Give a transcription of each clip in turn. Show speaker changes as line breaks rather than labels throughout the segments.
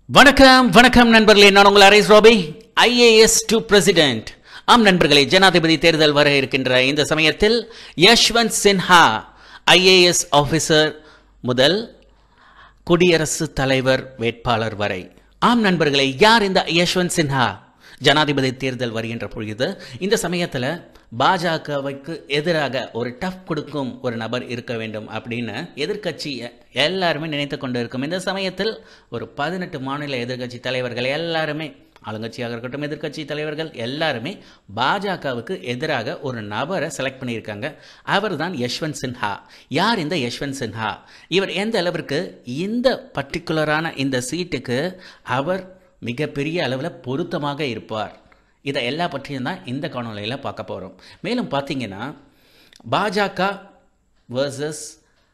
வணக்கம் வணக்கம் நண்பர்களே நான் உங்கள் Arise Roby IAS to president ஆம் நண்பர்களே ஜனாதிபதி தேர்தல் வர இருக்கின்ற இந்த சமயத்தில் யஷ்வந்த் சின்ஹா ஐஏஎஸ் ஆஃபீஸர் முதல் குடியரசுத் தலைவர் வேட்பாளர் வரை ஆம் நண்பர்களே யார் இந்த யஷ்வந்த் சின்ஹா ஜனாதிபதி தேர்தல் வருகின்ற பொழுது இந்த சமயத்தில் பாஜகவுக்கு எதிராக ஒரு டஃப் கொடுக்கும் ஒரு நபர் இருக்க வேண்டும் அப்படின்னு எதிர்க்கட்சி எல்லாருமே நினைத்து கொண்டு இருக்கும் இந்த சமயத்தில் ஒரு பதினெட்டு மாநில எதிர்க்கட்சி தலைவர்கள் எல்லாருமே ஆளுங்கட்சியாக இருக்கட்டும் எதிர்க்கட்சி தலைவர்கள் எல்லாருமே பாஜகவுக்கு எதிராக ஒரு நபரை செலக்ட் பண்ணியிருக்காங்க அவர் தான் யஷ்வந்த் சின்ஹா யார் இந்த யஷ்வந்த் சின்ஹா இவர் எந்த அளவிற்கு இந்த பர்டிகுலரான இந்த சீட்டுக்கு அவர் மிகப்பெரிய அளவில் பொருத்தமாக இருப்பார் இதை எல்லா பற்றியும் தான் இந்த காணொலியில் பார்க்க போகிறோம் மேலும் பார்த்தீங்கன்னா பாஜக வேர்சஸ்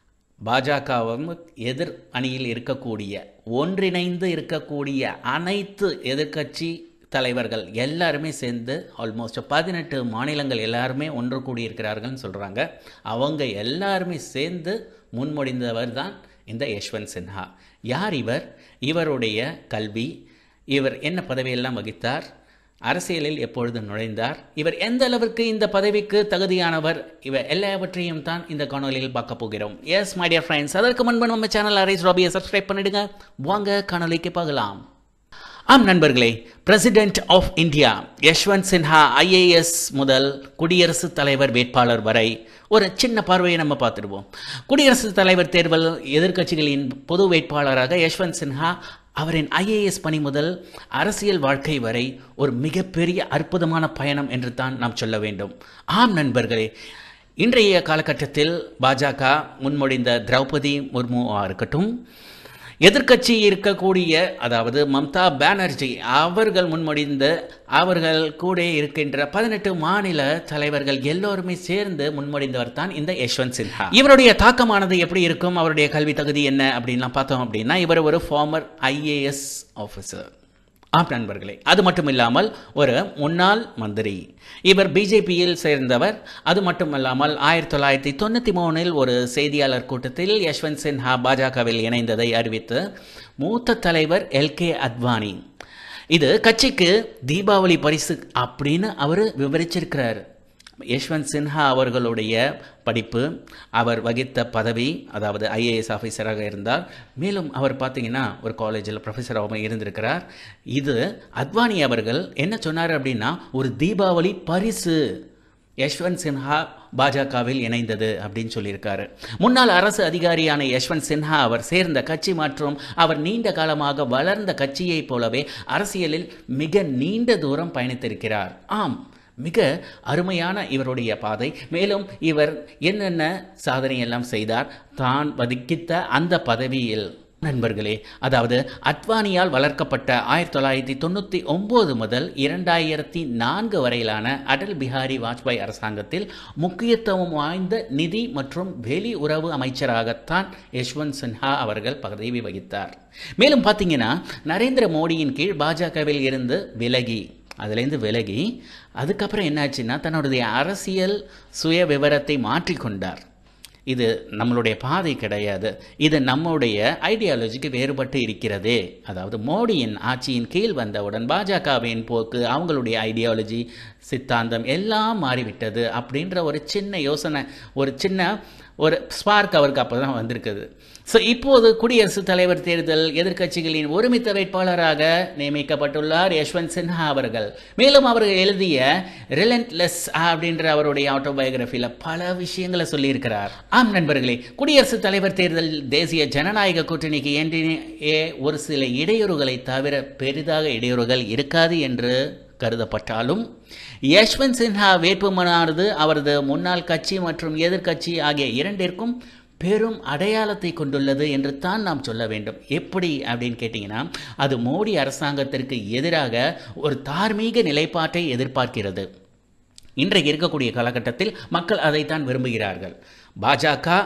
பாஜகவும் எதிர் அணியில் இருக்கக்கூடிய ஒன்றிணைந்து இருக்கக்கூடிய அனைத்து எதிர்க்கட்சி தலைவர்கள் எல்லாருமே சேர்ந்து ஆல்மோஸ்ட் பதினெட்டு மாநிலங்கள் எல்லாருமே ஒன்று கூடியிருக்கிறார்கள்னு சொல்கிறாங்க அவங்க எல்லாருமே சேர்ந்து முன்மொழிந்தவர் தான் இந்த யஷ்வந்த் சின்ஹா யார் இவர் இவருடைய கல்வி இவர் என்ன பதவியெல்லாம் வகித்தார் அரசியலில் எப்பொழுது நுழைந்தார் இவர் எந்த அளவிற்கு இந்த பதவிக்கு தகுதியானவர் இவர் எல்லாவற்றையும் தான் இந்த காணொலியில் பார்க்க போகிறோம் எஸ் மை டியர் ஃப்ரெண்ட்ஸ் அதற்கு முன்பு நம்ம சேனல் அரேஸ் ராபியை சப்ஸ்கிரைப் பண்ணிடுங்க வாங்க காணொலிக்கு பார்க்கலாம் ஆம் நண்பர்களே president of India Yashwant Sinha IAS முதல் குடியரசுத் தலைவர் வேட்பாளர் வரை ஒரு சின்ன பார்வையை நம்ம பார்த்துடுவோம் குடியரசுத் தலைவர் தேர்தல் எதிர்க்கட்சிகளின் பொது வேட்பாளராக யஷ்வந்த் சின்ஹா அவரின் ஐஏஎஸ் பணி முதல் அரசியல் வாழ்க்கை வரை ஒரு மிகப்பெரிய அற்புதமான பயணம் என்று தான் நாம் சொல்ல வேண்டும் ஆம் நண்பர்களே இன்றைய காலகட்டத்தில் பாஜக முன்மொழிந்த திரௌபதி முர்முவா இருக்கட்டும் எதிர்க்கட்சி இருக்கக்கூடிய அதாவது மம்தா பானர்ஜி அவர்கள் முன்மொழிந்த அவர்கள் கூட இருக்கின்ற பதினெட்டு மாநில தலைவர்கள் எல்லோருமே சேர்ந்து முன்மொழிந்தவர் தான் இந்த யஷ்வந்த் சின்ஹா இவருடைய தாக்கமானது எப்படி இருக்கும் அவருடைய கல்வி தகுதி என்ன அப்படின்லாம் பார்த்தோம் அப்படின்னா இவர் ஒரு ஃபார்மர் ஐஏஎஸ் ஆஃபீஸர் ஆம் நண்பர்களே அது மட்டும் இல்லாமல் ஒரு முன்னாள் மந்திரி இவர் பிஜேபியில் சேர்ந்தவர் அது மட்டும் இல்லாமல் ஆயிரத்தி தொள்ளாயிரத்தி தொண்ணூற்றி மூணில் ஒரு செய்தியாளர் கூட்டத்தில் யஷ்வந்த் சின்ஹா பாஜகவில் இணைந்ததை அறிவித்து மூத்த தலைவர் எல் கே அத்வானி இது கட்சிக்கு தீபாவளி பரிசு அப்படின்னு அவர் விவரிச்சிருக்கிறார் யஷ்வந்த் சின்ஹா அவர்களுடைய படிப்பு அவர் வகித்த பதவி அதாவது ஐஏஎஸ் ஆஃபீஸராக இருந்தார் மேலும் அவர் பார்த்தீங்கன்னா ஒரு காலேஜில் ப்ரொஃபஸராகவும் இருந்திருக்கிறார் இது அத்வானி அவர்கள் என்ன சொன்னார் அப்படின்னா ஒரு தீபாவளி பரிசு யஷ்வந்த் சின்ஹா பாஜகவில் இணைந்தது அப்படின்னு சொல்லியிருக்காரு முன்னாள் அரசு அதிகாரியான யஷ்வந்த் சின்ஹா அவர் சேர்ந்த கட்சி மற்றும் அவர் நீண்ட காலமாக வளர்ந்த கட்சியைப் போலவே அரசியலில் மிக நீண்ட தூரம் பயணித்திருக்கிறார் ஆம் மிக அருமையான இவருடைய பாதை மேலும் இவர் என்னென்ன சாதனை எல்லாம் செய்தார் தான் வதிக்கித்த அந்த பதவியில் நண்பர்களே அதாவது அத்வானியால் வளர்க்கப்பட்ட ஆயிரத்தி தொள்ளாயிரத்தி தொண்ணூற்றி ஒம்பது முதல் இரண்டாயிரத்தி நான்கு வரையிலான அடல் பிஹாரி வாஜ்பாய் அரசாங்கத்தில் முக்கியத்துவம் வாய்ந்த நிதி மற்றும் வெளி உறவு அமைச்சராகத்தான் யஷ்வந்த் சின்ஹா அவர்கள் பதவி வகித்தார் மேலும் பார்த்தீங்கன்னா நரேந்திர மோடியின் கீழ் பாஜகவில் இருந்து விலகி அதுலேருந்து விலகி அதுக்கப்புறம் என்னாச்சுன்னா தன்னுடைய அரசியல் சுய விவரத்தை மாற்றிக்கொண்டார் இது நம்மளுடைய பாதை கிடையாது இது நம்முடைய ஐடியாலஜிக்கு வேறுபட்டு இருக்கிறதே அதாவது மோடியின் ஆட்சியின் கீழ் வந்தவுடன் பாஜகவின் போக்கு அவங்களுடைய ஐடியாலஜி சித்தாந்தம் எல்லாம் மாறிவிட்டது அப்படின்ற ஒரு சின்ன யோசனை ஒரு சின்ன ஒரு ஸ்பார்க் அவருக்கு அப்போ தான் வந்திருக்குது ஸோ இப்போது குடியரசுத் தலைவர் தேர்தல் எதிர்க்கட்சிகளின் ஒருமித்த வேட்பாளராக நியமிக்கப்பட்டுள்ளார் யஷ்வந்த் சின்ஹா அவர்கள் மேலும் அவர்கள் எழுதிய ரிலன்ட்லெஸ் அப்படின்ற அவருடைய ஆட்டோபயோகிராஃபியில் பல விஷயங்களை சொல்லியிருக்கிறார் ஆம் நண்பர்களே குடியரசுத் தலைவர் தேர்தல் தேசிய ஜனநாயக கூட்டணிக்கு என்றே ஒரு சில இடையூறுகளை தவிர பெரிதாக இடையூறுகள் இருக்காது என்று கருதப்பட்டாலும் யஷ்வந்த் சின்ஹா வேட்புமனானது அவரது முன்னாள் கட்சி மற்றும் எதிர்க்கட்சி ஆகிய இரண்டிற்கும் பெரும் அடையாளத்தை கொண்டுள்ளது என்று தான் நாம் சொல்ல வேண்டும் எப்படி அப்படின்னு கேட்டிங்கன்னா அது மோடி அரசாங்கத்திற்கு எதிராக ஒரு தார்மீக நிலைப்பாட்டை எதிர்பார்க்கிறது இன்றைக்கு இருக்கக்கூடிய காலகட்டத்தில் மக்கள் அதைத்தான் விரும்புகிறார்கள் பாஜக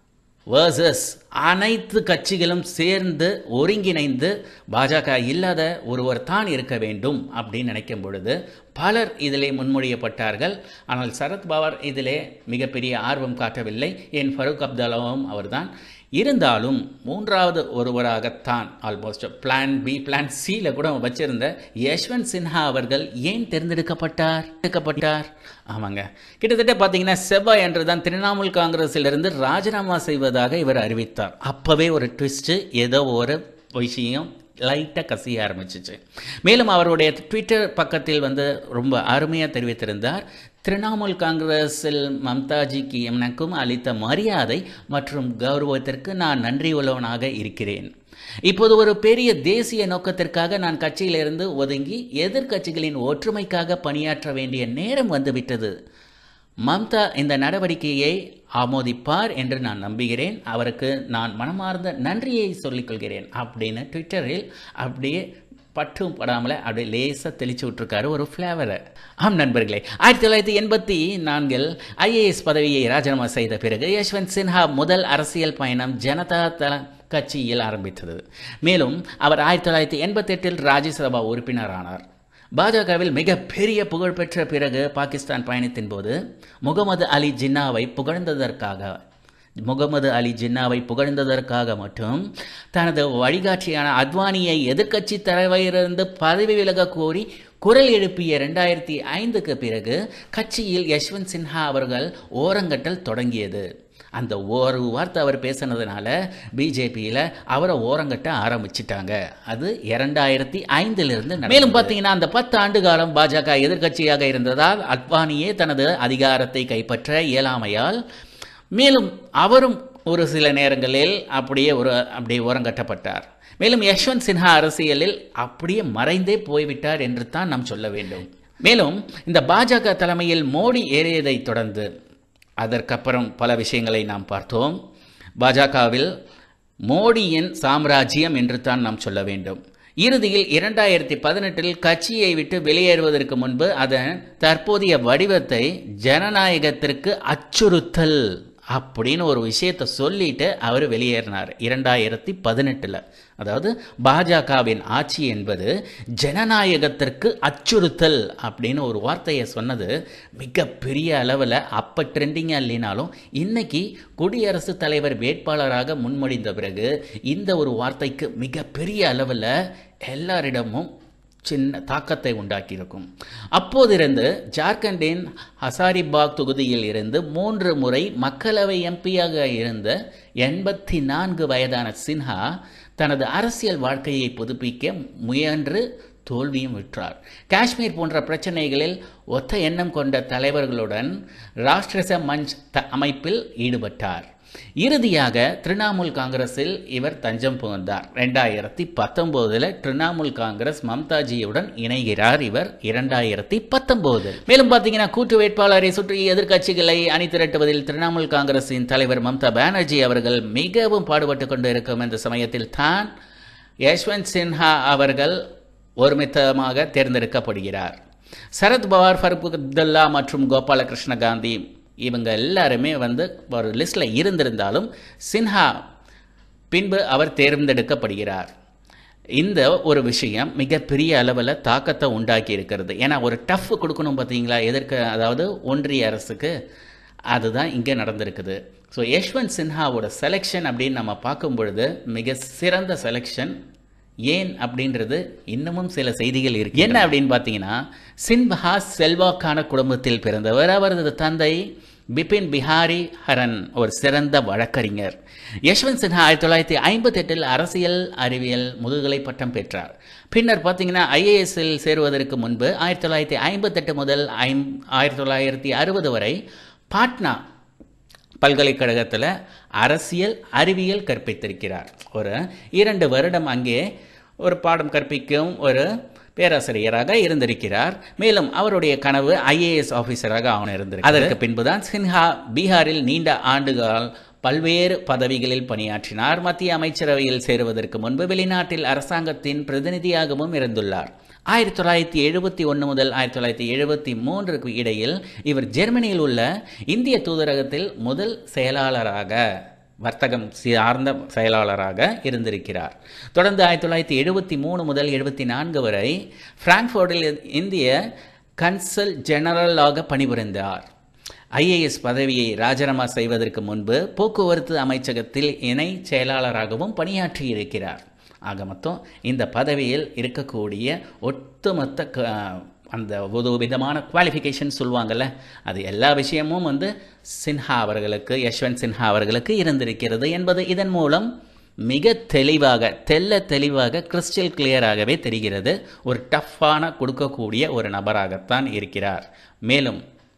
வேர்சஸ் அனைத்து கட்சிகளும் சேர்ந்து ஒருங்கிணைந்து பாஜக இல்லாத ஒருவர் தான் இருக்க வேண்டும் அப்படின்னு நினைக்கும் பொழுது பலர் இதிலே முன்மொழியப்பட்டார்கள் ஆனால் சரத் பவார் இதிலே மிகப்பெரிய ஆர்வம் காட்டவில்லை என் ஃபரூக் அப்துல்லாவும் அவர்தான் இருந்தாலும் மூன்றாவது ஒருவராகத்தான் ஆல்மோஸ்ட் பிளான் பி பிளான் சியில் கூட வச்சிருந்த யஷ்வந்த் சின்ஹா அவர்கள் ஏன் தேர்ந்தெடுக்கப்பட்டார் எடுக்கப்பட்டார் ஆமாங்க கிட்டத்தட்ட பார்த்தீங்கன்னா செவ்வாய் என்று தான் திரிணாமுல் காங்கிரஸிலிருந்து ராஜினாமா செய்வதாக இவர் அறிவித்தார் அப்போவே ஒரு ட்விஸ்ட்டு ஏதோ ஒரு விஷயம் லைட்டாக கசிய ஆரம்பிச்சிச்சு மேலும் அவருடைய ட்விட்டர் பக்கத்தில் வந்து ரொம்ப அருமையாக தெரிவித்திருந்தார் திரிணாமுல் காங்கிரஸில் மம்தாஜிக்கு எனக்கும் அளித்த மரியாதை மற்றும் கௌரவத்திற்கு நான் நன்றி உள்ளவனாக இருக்கிறேன் இப்போது ஒரு பெரிய தேசிய நோக்கத்திற்காக நான் கட்சியிலிருந்து ஒதுங்கி எதிர்க்கட்சிகளின் ஒற்றுமைக்காக பணியாற்ற வேண்டிய நேரம் வந்துவிட்டது மம்தா இந்த நடவடிக்கையை ஆமோதிப்பார் என்று நான் நம்புகிறேன் அவருக்கு நான் மனமார்ந்த நன்றியை சொல்லிக்கொள்கிறேன் அப்படின்னு ட்விட்டரில் அப்படியே பற்றும் படாமல் அப்படியே லேசாக தெளிச்சு விட்ருக்காரு ஒரு ஃப்ளேவரை ஆம் நண்பர்களே ஆயிரத்தி தொள்ளாயிரத்தி எண்பத்தி நான்கில் ஐஏஎஸ் பதவியை ராஜினாமா செய்த பிறகு யஷ்வந்த் சின்ஹா முதல் அரசியல் பயணம் ஜனதா தள கட்சியில் ஆரம்பித்தது மேலும் அவர் ஆயிரத்தி தொள்ளாயிரத்தி எண்பத்தெட்டில் ராஜ்யசபா உறுப்பினரானார் பாஜகவில் மிகப்பெரிய புகழ்பெற்ற பிறகு பாகிஸ்தான் பயணத்தின் போது முகமது அலி ஜின்னாவை புகழ்ந்ததற்காக முகமது அலி ஜின்னாவை புகழ்ந்ததற்காக மட்டும் தனது வழிகாட்டியான அத்வானியை எதிர்க்கட்சி தலைவரிலிருந்து பதவி விலக கோரி குரல் எழுப்பிய ரெண்டாயிரத்தி ஐந்துக்கு பிறகு கட்சியில் யஷ்வந்த் சின்ஹா அவர்கள் ஓரங்கட்டல் தொடங்கியது அந்த ஒரு வார்த்தை அவர் பேசினதுனால பிஜேபியில் அவரை ஓரங்கட்ட ஆரம்பிச்சிட்டாங்க அது இரண்டாயிரத்தி ஐந்திலிருந்து மேலும் பார்த்தீங்கன்னா அந்த பத்து ஆண்டு காலம் பாஜக எதிர்க்கட்சியாக இருந்ததால் அத்வானியே தனது அதிகாரத்தை கைப்பற்ற இயலாமையால் மேலும் அவரும் ஒரு சில நேரங்களில் அப்படியே ஒரு அப்படியே ஓரங்கட்டப்பட்டார் மேலும் யஷ்வந்த் சின்ஹா அரசியலில் அப்படியே மறைந்தே போய்விட்டார் என்று தான் நாம் சொல்ல வேண்டும் மேலும் இந்த பாஜக தலைமையில் மோடி ஏறியதை தொடர்ந்து அதற்கப்புறம் பல விஷயங்களை நாம் பார்த்தோம் பாஜகவில் மோடியின் சாம்ராஜ்யம் என்று தான் நாம் சொல்ல வேண்டும் இறுதியில் இரண்டாயிரத்தி பதினெட்டில் கட்சியை விட்டு வெளியேறுவதற்கு முன்பு அதன் தற்போதைய வடிவத்தை ஜனநாயகத்திற்கு அச்சுறுத்தல் அப்படின்னு ஒரு விஷயத்தை சொல்லிட்டு அவர் வெளியேறினார் இரண்டாயிரத்தி பதினெட்டில் அதாவது பாஜகவின் ஆட்சி என்பது ஜனநாயகத்திற்கு அச்சுறுத்தல் அப்படின்னு ஒரு வார்த்தையை சொன்னது மிகப்பெரிய அளவில் அப்போ ட்ரெண்டிங்காக இல்லைனாலும் இன்னைக்கு குடியரசுத் தலைவர் வேட்பாளராக முன்மொழிந்த பிறகு இந்த ஒரு வார்த்தைக்கு மிகப்பெரிய அளவில் எல்லாரிடமும் சின்ன தாக்கத்தை உண்டாக்கியிருக்கும் அப்போதிருந்து ஜார்க்கண்டின் ஹசாரிபாக் தொகுதியில் இருந்து மூன்று முறை மக்களவை எம்பியாக இருந்த எண்பத்தி நான்கு வயதான சின்ஹா தனது அரசியல் வாழ்க்கையை புதுப்பிக்க முயன்று தோல்வியும் விற்றார் காஷ்மீர் போன்ற பிரச்சனைகளில் ஒத்த எண்ணம் கொண்ட தலைவர்களுடன் ராஷ்டிரச மஞ்ச் த அமைப்பில் ஈடுபட்டார் இறுதியாக திரிணாமுல் காங்கிரஸில் இவர் தஞ்சம் புகுந்தார் ரெண்டாயிரத்தி பத்தொம்போதில் திரிணாமுல் காங்கிரஸ் மம்தாஜியுடன் இணைகிறார் இவர் இரண்டாயிரத்தி பத்தொம்போது மேலும் பார்த்தீங்கன்னா கூட்டு வேட்பாளரை சுற்றி எதிர்க்கட்சிகளை அணி திரட்டுவதில் திரிணாமுல் காங்கிரஸின் தலைவர் மம்தா பானர்ஜி அவர்கள் மிகவும் பாடுபட்டு கொண்டு இருக்கும் இந்த சமயத்தில் தான் யஷ்வந்த் சின்ஹா அவர்கள் ஒருமித்தமாக தேர்ந்தெடுக்கப்படுகிறார் சரத் பவார் ஃபருக் அப்துல்லா மற்றும் கோபாலகிருஷ்ண காந்தி இவங்க எல்லாருமே வந்து ஒரு லிஸ்ட்டில் இருந்திருந்தாலும் சின்ஹா பின்பு அவர் தேர்ந்தெடுக்கப்படுகிறார் இந்த ஒரு விஷயம் மிகப்பெரிய அளவில் தாக்கத்தை உண்டாக்கி இருக்கிறது ஏன்னா ஒரு டஃப் கொடுக்கணும் பார்த்தீங்களா எதற்கு அதாவது ஒன்றிய அரசுக்கு அதுதான் இங்கே நடந்திருக்குது ஸோ யஷ்வந்த் சின்ஹாவோட செலெக்ஷன் அப்படின்னு நம்ம பார்க்கும் பொழுது மிக சிறந்த செலெக்ஷன் ஏன் அப்படின்றது இன்னமும் சில செய்திகள் இருக்கு என்ன அப்படின்னு பார்த்தீங்கன்னா சின்ஹா செல்வாக்கான குடும்பத்தில் பிறந்தவர் அவரது தந்தை பிபின் பிஹாரி ஹரன் ஒரு சிறந்த வழக்கறிஞர் யஷ்வந்த் சின்ஹா ஆயிரத்தி தொள்ளாயிரத்தி ஐம்பத்தெட்டில் அரசியல் அறிவியல் முதுகலை பட்டம் பெற்றார் பின்னர் பார்த்தீங்கன்னா ஐஏஎஸ்ஸில் சேருவதற்கு முன்பு ஆயிரத்தி தொள்ளாயிரத்தி ஐம்பத்தெட்டு முதல் ஐம் ஆயிரத்தி தொள்ளாயிரத்தி அறுபது வரை பாட்னா பல்கலைக்கழகத்தில் அரசியல் அறிவியல் கற்பித்திருக்கிறார் ஒரு இரண்டு வருடம் அங்கே ஒரு பாடம் கற்பிக்கும் ஒரு பேராசிரியராக இருந்திருக்கிறார் மேலும் அவருடைய கனவு ஐஏஎஸ் ஆஃபீஸராக அவன் இருந்திருக்கிறார் அதற்கு பின்புதான் சின்ஹா பீகாரில் நீண்ட ஆண்டுகால் பல்வேறு பதவிகளில் பணியாற்றினார் மத்திய அமைச்சரவையில் சேருவதற்கு முன்பு வெளிநாட்டில் அரசாங்கத்தின் பிரதிநிதியாகவும் இருந்துள்ளார் ஆயிரத்தி தொள்ளாயிரத்தி எழுபத்தி ஒன்று முதல் ஆயிரத்தி தொள்ளாயிரத்தி எழுபத்தி மூன்றுக்கு இடையில் இவர் ஜெர்மனியில் உள்ள இந்திய தூதரகத்தில் முதல் செயலாளராக வர்த்தகம் சார்ந்த செயலாளராக இருந்திருக்கிறார் தொடர்ந்து ஆயிரத்தி தொள்ளாயிரத்தி எழுபத்தி மூணு முதல் எழுபத்தி நான்கு வரை பிராங்க்ஃபோர்டில் இந்திய கன்சல் ஜெனரலாக பணிபுரிந்தார் ஐஏஎஸ் பதவியை ராஜினாமா செய்வதற்கு முன்பு போக்குவரத்து அமைச்சகத்தில் இணை செயலாளராகவும் பணியாற்றியிருக்கிறார் ஆக மொத்தம் இந்த பதவியில் இருக்கக்கூடிய ஒட்டுமொத்த க- அந்த ஒரு விதமான குவாலிஃபிகேஷன் சொல்லுவாங்கள்ல அது எல்லா விஷயமும் வந்து சின்ஹா அவர்களுக்கு யஷ்வந்த் சின்ஹா அவர்களுக்கு இருந்திருக்கிறது என்பது இதன் மூலம் மிக தெளிவாக தெல்ல தெளிவாக கிறிஸ்டல் கிளியராகவே தெரிகிறது ஒரு டஃப்பான கொடுக்கக்கூடிய ஒரு நபராகத்தான் இருக்கிறார் மேலும்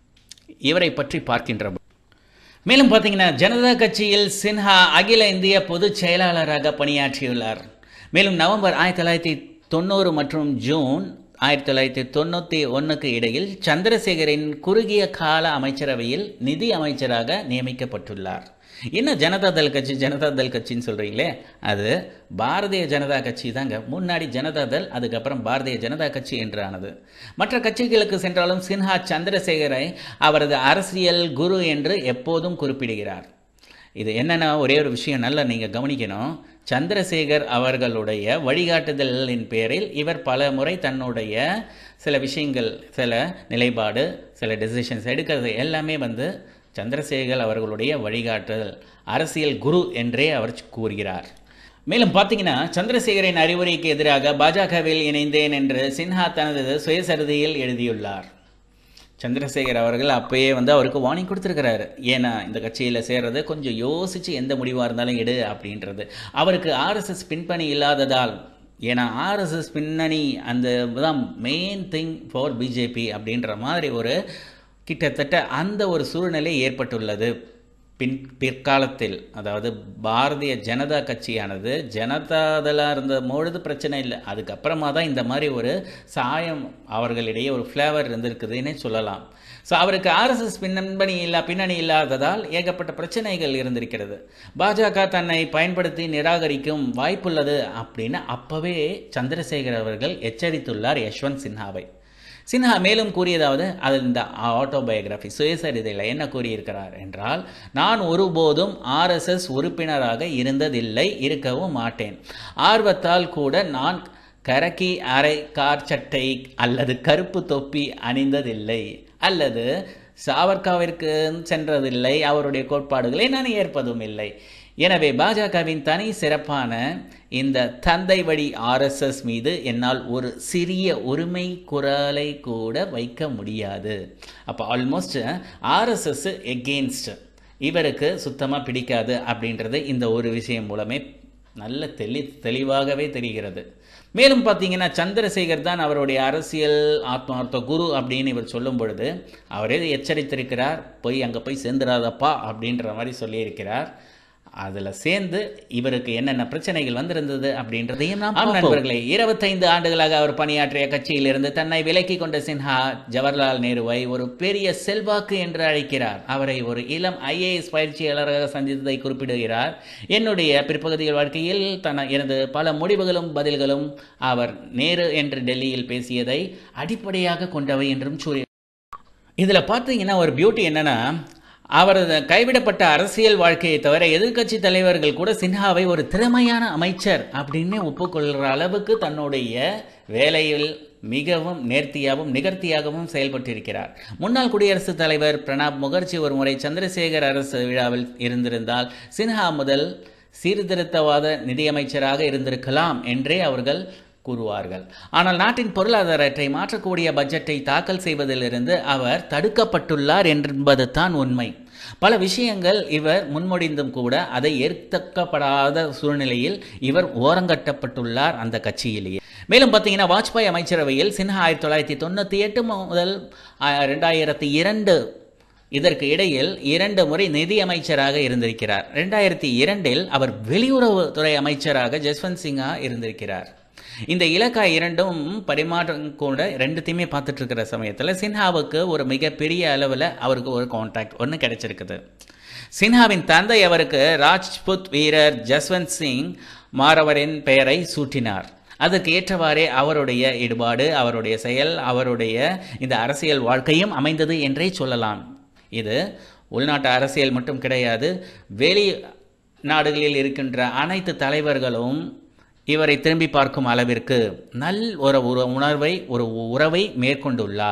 இவரை பற்றி பார்க்கின்ற போ- மேலும் பார்த்தீங்கன்னா ஜனதா கட்சியில் சின்ஹா அகில இந்திய பொதுச் செயலாளராக பணியாற்றியுள்ளார் மேலும் நவம்பர் ஆயிரத்தி தொள்ளாயிரத்தி தொண்ணூறு மற்றும் ஜூன் ஆயிரத்தி தொள்ளாயிரத்தி தொண்ணூற்றி ஒன்றுக்கு இடையில் சந்திரசேகரின் குறுகிய கால அமைச்சரவையில் நிதி அமைச்சராக நியமிக்கப்பட்டுள்ளார் என்ன ஜனதா தள் கட்சி ஜனதா தள் கட்சின்னு சொல்கிறீங்களே அது பாரதிய ஜனதா கட்சி தாங்க முன்னாடி ஜனதா தள் அதுக்கப்புறம் பாரதிய ஜனதா கட்சி என்றானது மற்ற கட்சிகளுக்கு சென்றாலும் சின்ஹா சந்திரசேகரை அவரது அரசியல் குரு என்று எப்போதும் குறிப்பிடுகிறார் இது என்னென்னா ஒரே ஒரு விஷயம் நல்லா நீங்கள் கவனிக்கணும் சந்திரசேகர் அவர்களுடைய வழிகாட்டுதலின் பேரில் இவர் பல முறை தன்னுடைய சில விஷயங்கள் சில நிலைப்பாடு சில டெசிஷன்ஸ் எடுக்கிறது எல்லாமே வந்து சந்திரசேகர் அவர்களுடைய வழிகாட்டுதல் அரசியல் குரு என்றே அவர் கூறுகிறார் மேலும் பார்த்தீங்கன்னா சந்திரசேகரின் அறிவுரைக்கு எதிராக பாஜகவில் இணைந்தேன் என்று சின்ஹா தனது சுயசரிதையில் எழுதியுள்ளார் சந்திரசேகர் அவர்கள் அப்பயே வந்து அவருக்கு வார்னிங் கொடுத்துருக்கிறாரு ஏன்னா இந்த கட்சியில் சேர்றது கொஞ்சம் யோசித்து எந்த முடிவாக இருந்தாலும் எடு அப்படின்றது அவருக்கு ஆர்எஸ்எஸ் பின்பணி இல்லாததால் ஏன்னா ஆர்எஸ்எஸ் பின்னணி அந்த தான் மெயின் திங் ஃபார் பிஜேபி அப்படின்ற மாதிரி ஒரு கிட்டத்தட்ட அந்த ஒரு சூழ்நிலை ஏற்பட்டுள்ளது பின் பிற்காலத்தில் அதாவது பாரதிய ஜனதா கட்சியானது ஜனதாதளாக இருந்த பொழுது பிரச்சனை இல்லை அதுக்கப்புறமா தான் இந்த மாதிரி ஒரு சாயம் அவர்களிடையே ஒரு ஃப்ளேவர் இருந்திருக்குதுன்னே சொல்லலாம் ஸோ அவருக்கு ஆர்எஸ்எஸ் பின்னணி இல்லா பின்னணி இல்லாததால் ஏகப்பட்ட பிரச்சனைகள் இருந்திருக்கிறது பாஜக தன்னை பயன்படுத்தி நிராகரிக்கும் வாய்ப்புள்ளது அப்படின்னு அப்பவே சந்திரசேகர் அவர்கள் எச்சரித்துள்ளார் யஷ்வந்த் சின்ஹாவை சின்ஹா மேலும் கூறியதாவது அது இந்த ஆட்டோபயோகிராஃபி சுயசரிதையில் என்ன கூறியிருக்கிறார் என்றால் நான் ஒருபோதும் ஆர்எஸ்எஸ் உறுப்பினராக இருந்ததில்லை இருக்கவும் மாட்டேன் ஆர்வத்தால் கூட நான் கரக்கி அரை கார் சட்டை அல்லது கருப்பு தொப்பி அணிந்ததில்லை அல்லது சாவர்காவிற்கு சென்றதில்லை அவருடைய கோட்பாடுகளை நான் ஏற்பதும் இல்லை எனவே பாஜகவின் தனி சிறப்பான இந்த தந்தை வழி ஆர்எஸ்எஸ் மீது என்னால் ஒரு சிறிய உரிமை குரலை கூட வைக்க முடியாது அப்போ ஆல்மோஸ்ட் ஆர்எஸ்எஸ் எகெயின்ஸ்ட் இவருக்கு சுத்தமாக பிடிக்காது அப்படின்றது இந்த ஒரு விஷயம் மூலமே நல்ல தெளி தெளிவாகவே தெரிகிறது மேலும் பார்த்தீங்கன்னா சந்திரசேகர் தான் அவருடைய அரசியல் ஆத்மார்த்த குரு அப்படின்னு இவர் சொல்லும் பொழுது அவரே எச்சரித்திருக்கிறார் போய் அங்கே போய் சேர்ந்துடாதப்பா அப்படின்ற மாதிரி சொல்லியிருக்கிறார் அதில் சேர்ந்து இவருக்கு என்னென்ன பிரச்சனைகள் வந்திருந்தது அப்படின்றதையும் நாம் ஆம் நண்பர்களே இருபத்தைந்து ஆண்டுகளாக அவர் பணியாற்றிய கட்சியிலிருந்து தன்னை விலக்கி கொண்ட சின்ஹா ஜவஹர்லால் நேருவை ஒரு பெரிய செல்வாக்கு என்று அழைக்கிறார் அவரை ஒரு இளம் ஐஏஎஸ் பயிற்சியாளராக சந்தித்ததை குறிப்பிடுகிறார் என்னுடைய பிற்பகுதிகள் வாழ்க்கையில் தன எனது பல முடிவுகளும் பதில்களும் அவர் நேரு என்று டெல்லியில் பேசியதை அடிப்படையாக கொண்டவை என்றும் கூறி இதில் பார்த்தீங்கன்னா ஒரு பியூட்டி என்னன்னா அவரது கைவிடப்பட்ட அரசியல் வாழ்க்கையை தவிர எதிர்க்கட்சி தலைவர்கள் கூட சின்ஹாவை ஒரு திறமையான அமைச்சர் அப்படின்னு ஒப்புக்கொள்கிற அளவுக்கு தன்னுடைய வேலையில் மிகவும் நேர்த்தியாகவும் நிகர்த்தியாகவும் செயல்பட்டிருக்கிறார் முன்னாள் குடியரசுத் தலைவர் பிரணாப் முகர்ஜி ஒரு முறை சந்திரசேகர் அரசு விழாவில் இருந்திருந்தால் சின்ஹா முதல் சீர்திருத்தவாத நிதியமைச்சராக இருந்திருக்கலாம் என்றே அவர்கள் கூறுவார்கள் ஆனால் நாட்டின் பொருளாதாரத்தை மாற்றக்கூடிய பட்ஜெட்டை தாக்கல் செய்வதிலிருந்து அவர் தடுக்கப்பட்டுள்ளார் என்பது தான் உண்மை பல விஷயங்கள் இவர் முன்மொழிந்தும் கூட அதை ஏற்கப்படாத சூழ்நிலையில் இவர் ஓரங்கட்டப்பட்டுள்ளார் அந்த கட்சியிலேயே மேலும் பார்த்தீங்கன்னா வாஜ்பாய் அமைச்சரவையில் சின்ஹா ஆயிரத்தி தொள்ளாயிரத்தி தொண்ணூற்றி எட்டு முதல் ரெண்டாயிரத்தி இரண்டு இதற்கு இடையில் இரண்டு முறை நிதி அமைச்சராக இருந்திருக்கிறார் ரெண்டாயிரத்தி இரண்டில் அவர் வெளியுறவுத்துறை அமைச்சராக ஜஸ்வந்த் சிங்கா இருந்திருக்கிறார் இந்த இலக்கா இரண்டும் பரிமாற்றம் கூட ரெண்டுத்தையுமே பார்த்துட்டு இருக்கிற சமயத்தில் சின்ஹாவுக்கு ஒரு மிகப்பெரிய அளவில் அவருக்கு ஒரு கான்டாக்ட் ஒன்று கிடைச்சிருக்குது சின்ஹாவின் தந்தை அவருக்கு ராஜ்புத் வீரர் ஜஸ்வந்த் சிங் மாரவரின் பெயரை சூட்டினார் அதற்கு ஏற்றவாறே அவருடைய ஈடுபாடு அவருடைய செயல் அவருடைய இந்த அரசியல் வாழ்க்கையும் அமைந்தது என்றே சொல்லலாம் இது உள்நாட்டு அரசியல் மட்டும் கிடையாது வெளி நாடுகளில் இருக்கின்ற அனைத்து தலைவர்களும் இவரை திரும்பி பார்க்கும் அளவிற்கு நல் ஒரு உணர்வை ஒரு உறவை மேற்கொண்டுள்ளார்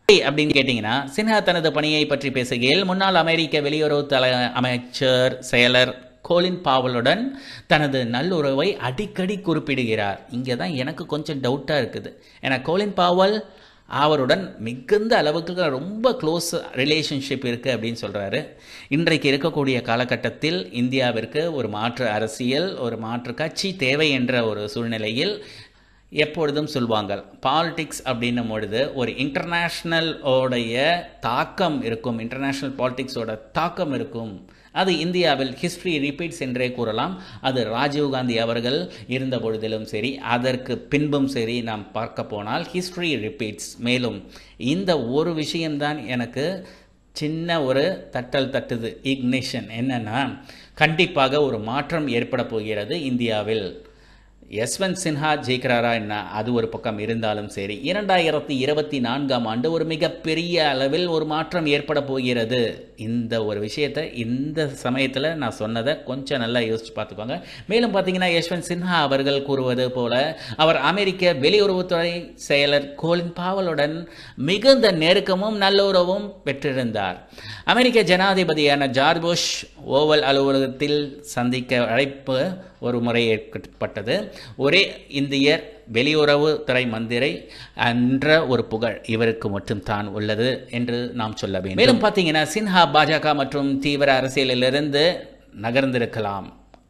அப்படின்னு கேட்டிங்கன்னா சின்ஹா தனது பணியை பற்றி பேசுகையில் முன்னாள் அமெரிக்க வெளியுறவு தல அமைச்சர் செயலர் கோலின் பாவலுடன் தனது நல்லுறவை அடிக்கடி குறிப்பிடுகிறார் இங்கே தான் எனக்கு கொஞ்சம் டவுட்டாக இருக்குது ஏன்னா கோலின் பாவல் அவருடன் மிகுந்த அளவுக்கு ரொம்ப க்ளோஸ் ரிலேஷன்ஷிப் இருக்குது அப்படின்னு சொல்கிறாரு இன்றைக்கு இருக்கக்கூடிய காலகட்டத்தில் இந்தியாவிற்கு ஒரு மாற்று அரசியல் ஒரு மாற்று கட்சி தேவை என்ற ஒரு சூழ்நிலையில் எப்பொழுதும் சொல்லுவாங்க பாலிடிக்ஸ் அப்படின்னும் பொழுது ஒரு இன்டர்நேஷ்னல் உடைய தாக்கம் இருக்கும் இன்டர்நேஷ்னல் பாலிடிக்ஸோட தாக்கம் இருக்கும் அது இந்தியாவில் ஹிஸ்ட்ரி ரிப்பீட்ஸ் என்றே கூறலாம் அது ராஜீவ்காந்தி அவர்கள் இருந்த பொழுதிலும் சரி அதற்கு பின்பும் சரி நாம் பார்க்க போனால் ஹிஸ்ட்ரி ரிப்பீட்ஸ் மேலும் இந்த ஒரு விஷயம்தான் எனக்கு சின்ன ஒரு தட்டல் தட்டுது இக்னிஷன் என்னன்னா கண்டிப்பாக ஒரு மாற்றம் ஏற்பட போகிறது இந்தியாவில் யஸ்வந்த் சின்ஹா ஜெயிக்கிறாரா என்ன அது ஒரு பக்கம் இருந்தாலும் சரி இரண்டாயிரத்தி இருபத்தி நான்காம் ஆண்டு ஒரு மிகப்பெரிய அளவில் ஒரு மாற்றம் ஏற்பட போகிறது இந்த ஒரு விஷயத்தை இந்த சமயத்தில் நான் சொன்னதை கொஞ்சம் நல்லா யோசிச்சு பார்த்துக்கோங்க மேலும் பார்த்தீங்கன்னா யஷ்வந்த் சின்ஹா அவர்கள் கூறுவது போல அவர் அமெரிக்க வெளியுறவுத்துறை செயலர் கோலின் பாவலுடன் மிகுந்த நெருக்கமும் நல்லுறவும் பெற்றிருந்தார் அமெரிக்க ஜனாதிபதியான ஜார்ஜ் புஷ் ஓவல் அலுவலகத்தில் சந்திக்க அழைப்பு ஒரு முறை ஏற்பட்டது ஒரே இந்தியர் வெளியுறவுத்துறை மந்திரை என்ற ஒரு புகழ் இவருக்கு மட்டும் தான் உள்ளது என்று நாம் சொல்ல வேண்டும் மேலும் பார்த்தீங்கன்னா சின்ஹா பாஜக மற்றும் தீவிர அரசியலிலிருந்து நகர்ந்திருக்கலாம்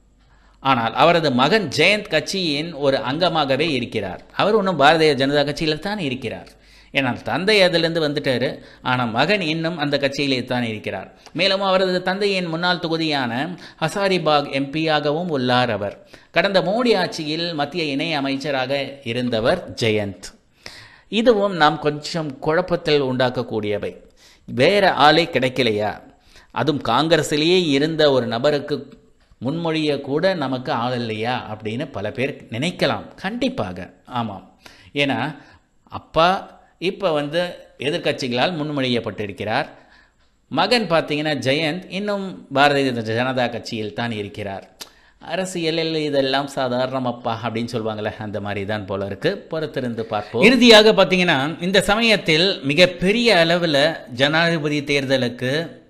ஆனால் அவரது மகன் ஜெயந்த் கட்சியின் ஒரு அங்கமாகவே இருக்கிறார் அவர் ஒன்றும் பாரதிய ஜனதா கட்சியில் தான் இருக்கிறார் ஏன்னால் தந்தை அதிலிருந்து வந்துட்டாரு ஆனால் மகன் இன்னும் அந்த கட்சியிலே தான் இருக்கிறார் மேலும் அவரது தந்தையின் முன்னாள் தொகுதியான ஹசாரிபாக் எம்பியாகவும் உள்ளார் அவர் கடந்த மோடி ஆட்சியில் மத்திய இணை அமைச்சராக இருந்தவர் ஜெயந்த் இதுவும் நாம் கொஞ்சம் குழப்பத்தில் உண்டாக்கக்கூடியவை வேற ஆளே கிடைக்கலையா அதுவும் காங்கிரஸிலேயே இருந்த ஒரு நபருக்கு முன்மொழிய கூட நமக்கு ஆள் இல்லையா அப்படின்னு பல பேர் நினைக்கலாம் கண்டிப்பாக ஆமாம் ஏன்னா அப்பா இப்போ வந்து எதிர்க்கட்சிகளால் முன்மொழியப்பட்டிருக்கிறார் மகன் பார்த்தீங்கன்னா ஜெயந்த் இன்னும் பாரதிய ஜனதா கட்சியில் தான் இருக்கிறார் அரசியலில் இதெல்லாம் சாதாரணமப்பா அப்படின்னு சொல்லுவாங்கள்ல அந்த மாதிரி தான் போல இருக்கு பொறுத்திருந்து பார்ப்போம் இறுதியாக பார்த்தீங்கன்னா இந்த சமயத்தில் மிகப்பெரிய அளவில் ஜனாதிபதி தேர்தலுக்கு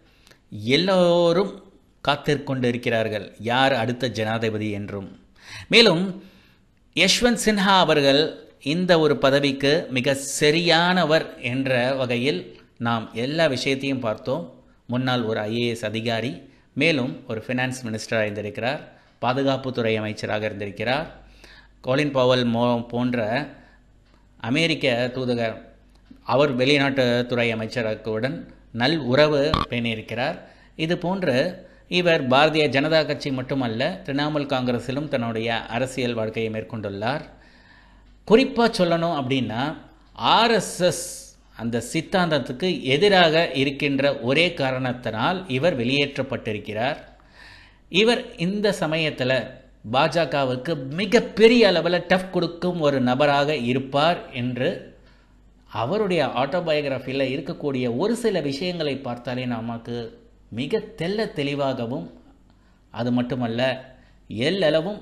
எல்லோரும் காத்திருக்கொண்டு இருக்கிறார்கள் யார் அடுத்த ஜனாதிபதி என்றும் மேலும் யஷ்வந்த் சின்ஹா அவர்கள் இந்த ஒரு பதவிக்கு மிக சரியானவர் என்ற வகையில் நாம் எல்லா விஷயத்தையும் பார்த்தோம் முன்னாள் ஒரு ஐஏஎஸ் அதிகாரி மேலும் ஒரு ஃபினான்ஸ் மினிஸ்டராக இருந்திருக்கிறார் பாதுகாப்புத்துறை அமைச்சராக இருந்திருக்கிறார் கோலின் பவல் மோ போன்ற அமெரிக்க தூதகர் அவர் வெளிநாட்டு துறை அமைச்சருடன் நல் உறவு பேணியிருக்கிறார் இது போன்று இவர் பாரதிய ஜனதா கட்சி மட்டுமல்ல திரிணாமுல் காங்கிரஸிலும் தன்னுடைய அரசியல் வாழ்க்கையை மேற்கொண்டுள்ளார் குறிப்பாக சொல்லணும் அப்படின்னா ஆர்எஸ்எஸ் அந்த சித்தாந்தத்துக்கு எதிராக இருக்கின்ற ஒரே காரணத்தினால் இவர் வெளியேற்றப்பட்டிருக்கிறார் இவர் இந்த சமயத்தில் பாஜகவுக்கு மிகப்பெரிய அளவில் டஃப் கொடுக்கும் ஒரு நபராக இருப்பார் என்று அவருடைய ஆட்டோபயோகிராஃபியில் இருக்கக்கூடிய ஒரு சில விஷயங்களை பார்த்தாலே நமக்கு மிக தெல்ல தெளிவாகவும் அது மட்டுமல்ல எல்லளவும்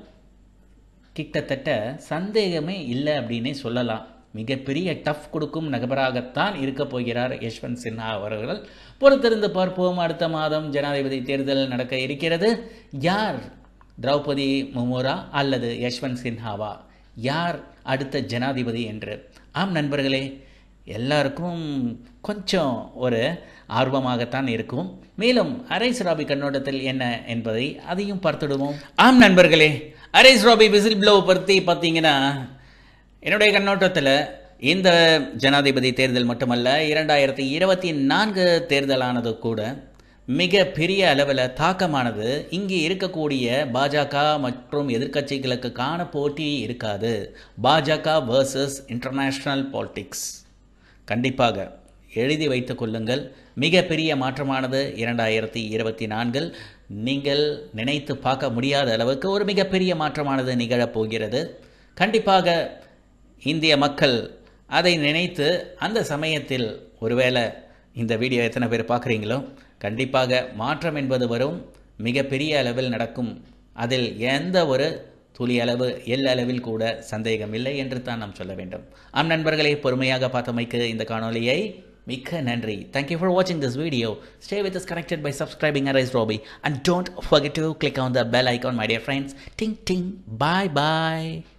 கிட்டத்தட்ட சந்தேகமே இல்லை அப்படின்னே சொல்லலாம் மிகப்பெரிய டஃப் கொடுக்கும் நபராகத்தான் இருக்க போகிறார் யஷ்வந்த் சின்ஹா அவர்கள் பொறுத்திருந்து பார்ப்போம் அடுத்த மாதம் ஜனாதிபதி தேர்தல் நடக்க இருக்கிறது யார் திரௌபதி முமுரா அல்லது யஷ்வந்த் சின்ஹாவா யார் அடுத்த ஜனாதிபதி என்று ஆம் நண்பர்களே எல்லாருக்கும் கொஞ்சம் ஒரு ஆர்வமாகத்தான் இருக்கும் மேலும் அரைஸ் ராபி கண்ணோட்டத்தில் என்ன என்பதை அதையும் பார்த்துடுவோம் ஆம் நண்பர்களே அரைஸ் ராபி விசில் ப்ளோ பற்றி பார்த்தீங்கன்னா என்னுடைய கண்ணோட்டத்தில் இந்த ஜனாதிபதி தேர்தல் மட்டுமல்ல இரண்டாயிரத்தி இருபத்தி நான்கு தேர்தலானது கூட மிக பெரிய அளவில் தாக்கமானது இங்கே இருக்கக்கூடிய பாஜக மற்றும் எதிர்க்கட்சிகளுக்கான போட்டி இருக்காது பாஜக வர்சஸ் இன்டர்நேஷ்னல் பாலிடிக்ஸ் கண்டிப்பாக எழுதி வைத்துக் கொள்ளுங்கள் மிகப்பெரிய மாற்றமானது இரண்டாயிரத்தி இருபத்தி நான்கில் நீங்கள் நினைத்து பார்க்க முடியாத அளவுக்கு ஒரு மிகப்பெரிய மாற்றமானது நிகழப்போகிறது கண்டிப்பாக இந்திய மக்கள் அதை நினைத்து அந்த சமயத்தில் ஒருவேளை இந்த வீடியோ எத்தனை பேர் பார்க்குறீங்களோ கண்டிப்பாக மாற்றம் என்பது வரும் மிகப்பெரிய அளவில் நடக்கும் அதில் எந்த ஒரு துளி அளவு எல் அளவில் கூட சந்தேகம் இல்லை என்று தான் நாம் சொல்ல வேண்டும் ஆம் நண்பர்களே பொறுமையாக பார்த்தமைக்கு இந்த காணொலியை மிக்க நன்றி தேங்க்யூ ஃபார் வாட்சிங் this video stay with us connected by subscribing Arise Roby and don't forget to click on the bell icon my dear friends ting ting bye bye